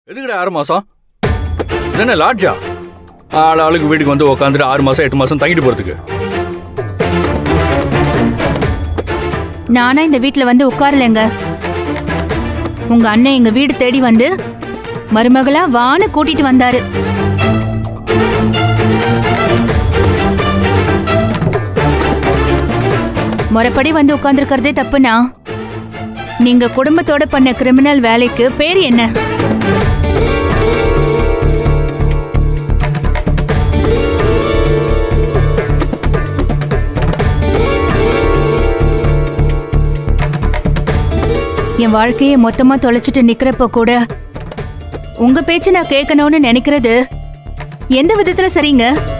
எதுக்குடா ஆறு மாசம் இது என்ன லாட்ஜா ஆள் ஆளுக்கு வீட்டுக்கு வந்து உட்காந்துட்டு ஆறு மாசம் எட்டு மாசம் தங்கிட்டு போறதுக்கு நானா இந்த வீட்ல வந்து உட்காரலைங்க உங்க அண்ணன் எங்க வீடு தேடி வந்து மருமகளா வான்னு கூட்டிட்டு வந்தாரு முறைப்படி வந்து உட்கார்ந்துருக்கிறதே தப்புனா நீங்க குடும்பத்தோட பண்ண கிரிமினல் வேலைக்கு பேர் என்ன என் வாழ்க்கையை மொத்தமா தொலைச்சிட்டு நிக்கிறப்ப கூட உங்க பேச்சு நான் கேட்கணும்னு நினைக்கிறது எந்த விதத்துல சரிங்க